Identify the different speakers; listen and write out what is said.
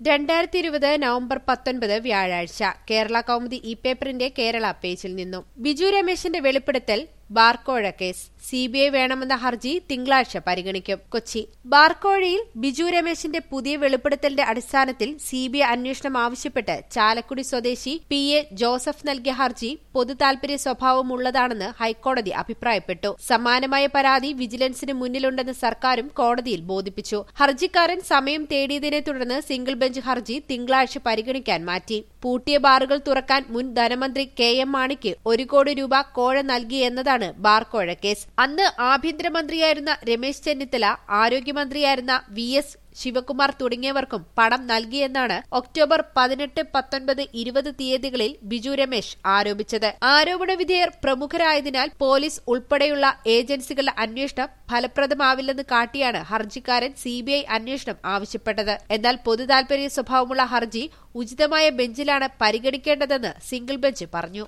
Speaker 1: രണ്ടായിരത്തി ഇരുപത് നവംബർ പത്തൊൻപത് വ്യാഴാഴ്ച കേരള കൗമുദി ഇ പേപ്പറിന്റെ കേരള പേജിൽ നിന്നും ബിജു രമേശിന്റെ വെളിപ്പെടുത്തൽ ബാർക്കോഴ കേസ് സിബിഐ വേണമെന്ന ഹർജി തിങ്കളാഴ്ച പരിഗണിക്കും കൊച്ചി ബാർക്കോഴയിൽ ബിജു രമേശിന്റെ പുതിയ വെളിപ്പെടുത്തലിന്റെ അടിസ്ഥാനത്തിൽ സിബിഐ അന്വേഷണം ആവശ്യപ്പെട്ട് ചാലക്കുടി സ്വദേശി പി എ ജോസഫ് നൽകിയ ഹർജി പൊതുതാൽപര്യ സ്വഭാവമുള്ളതാണെന്ന് ഹൈക്കോടതി അഭിപ്രായപ്പെട്ടു സമാനമായ പരാതി വിജിലൻസിന് മുന്നിലുണ്ടെന്ന് സർക്കാരും കോടതിയിൽ ബോധിപ്പിച്ചു ഹർജിക്കാരൻ സമയം തേടിയതിനെ തുടർന്ന് സിംഗിൾ ബെഞ്ച് ഹർജി തിങ്കളാഴ്ച പരിഗണിക്കാൻ മാറ്റി പൂട്ടിയ ബാറുകൾ തുറക്കാൻ മുൻ ധനമന്ത്രി കെ എം മാണിക്ക് ഒരു കോടി രൂപ കോഴ നൽകിയെന്നതാണ് ബാർക്കോഴ കേസ് അന്ന് ആഭ്യന്തരമന്ത്രിയായിരുന്ന രമേശ് ചെന്നിത്തല ആരോഗ്യമന്ത്രിയായിരുന്ന വി എസ് ശിവകുമാർ തുടങ്ങിയവർക്കും പണം നൽകിയെന്നാണ് ഒക്ടോബർ പതിനെട്ട് പത്തൊൻപത് ഇരുപത് തീയതികളിൽ ബിജു രമേശ് ആരോപിച്ചത് ആരോപണ വിധേയർ പ്രമുഖരായതിനാൽ പോലീസ് ഉൾപ്പെടെയുള്ള ഏജൻസികളുടെ അന്വേഷണം ഫലപ്രദമാവില്ലെന്ന് കാട്ടിയാണ് ഹർജിക്കാരൻ സിബിഐ അന്വേഷണം ആവശ്യപ്പെട്ടത് എന്നാൽ പൊതുതാൽപര്യ സ്വഭാവമുള്ള ഹർജി ഉചിതമായ ബെഞ്ചിലാണ് പരിഗണിക്കേണ്ടതെന്ന് സിംഗിൾ ബെഞ്ച് പറഞ്ഞു